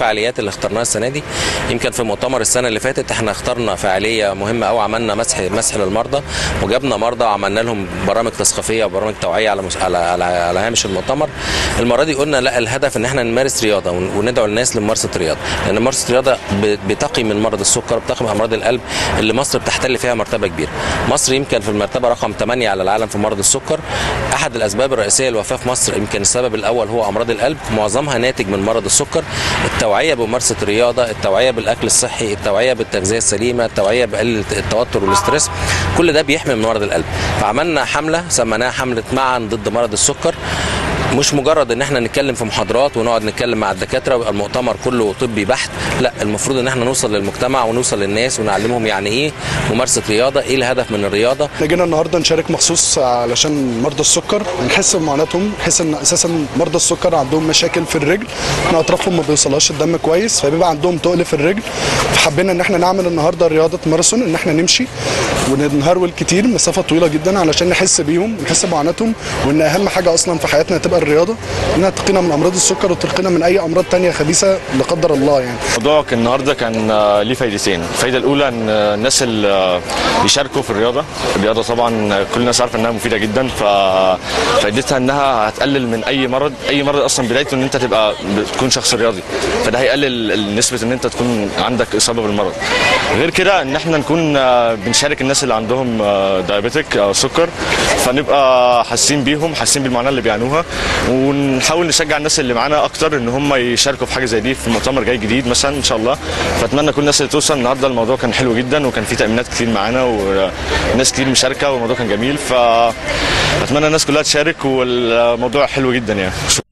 الفعاليات اللي اخترناها السنه دي يمكن في مؤتمر السنه اللي فاتت احنا اخترنا فعاليه مهمه قوي عملنا مسح مسح للمرضى وجبنا مرضى وعملنا لهم برامج تثقيفيه وبرامج توعيه على مس... على على, على هامش المؤتمر المره دي قلنا لا الهدف ان احنا نمارس رياضه ون- وندعو الناس لممارسه الرياضه لان ممارسه الرياضه ب- بتقي من مرض السكر بتقي من امراض القلب اللي مصر بتحتل فيها مرتبه كبيره مصر يمكن في المرتبه رقم 8 على العالم في مرض السكر احد الاسباب الرئيسيه للوفاه في مصر يمكن السبب الاول هو امراض القلب معظمها ناتج من مرض السكر التوعيه بممارسه الرياضه التوعيه بالاكل الصحي التوعيه بالتغذيه السليمه التوعيه بقلة التوتر والاسترس كل ده بيحمي من مرض القلب فعملنا حمله سميناها حمله معا ضد مرض السكر مش مجرد ان احنا نتكلم في محاضرات ونقعد نتكلم مع الدكاتره ويبقى المؤتمر كله طبي بحت لا المفروض ان احنا نوصل للمجتمع ونوصل للناس ونعلمهم يعني ايه ممارسه رياضه ايه الهدف من الرياضه احنا جينا النهارده نشارك مخصوص علشان مرضى السكر نحس بمعاناتهم نحس ان اساسا مرضى السكر عندهم مشاكل في الرجل ان اطرافهم ما بيوصلهاش الدم كويس فبيبقى عندهم تقل في الرجل فحبينا ان احنا نعمل النهارده رياضه ماراثون ان احنا نمشي ونهرول كتير مسافه طويله جدا علشان نحس بيهم ونحس بمعاناتهم وان اهم حاجه اصلا في حياتنا تبقى الرياضه انها تقينا من امراض السكر وتقينا من اي امراض تانية خبيثه لا قدر الله يعني الموضوع كان النهارده كان آه، ليه فايدتين، الفايده الاولى ان آه، الناس اللي آه، بيشاركوا في الرياضه، الرياضه طبعا آه، كل الناس عارفه انها مفيده جدا ففايدتها انها هتقلل من اي مرض، اي مرض اصلا بدايته ان انت تبقى تكون شخص رياضي، فده هيقلل نسبه ان انت تكون عندك اصابه بالمرض. غير كده ان احنا نكون آه، بنشارك الناس اللي عندهم دايابيتك او سكر فنبقى حاسين بيهم، حاسين بالمعاناه اللي بيعانوها ونحاول نشجع الناس اللي معانا اكتر ان هم يشاركوا في حاجه زي دي في مؤتمر جاي جديد مثلا ان شاء الله فاتمنى كل الناس اللي توصل النهارده الموضوع كان حلو جدا وكان في تامينات كتير معانا وناس كتير مشاركه والموضوع كان جميل فاتمنى الناس كلها تشارك والموضوع حلو جدا يعني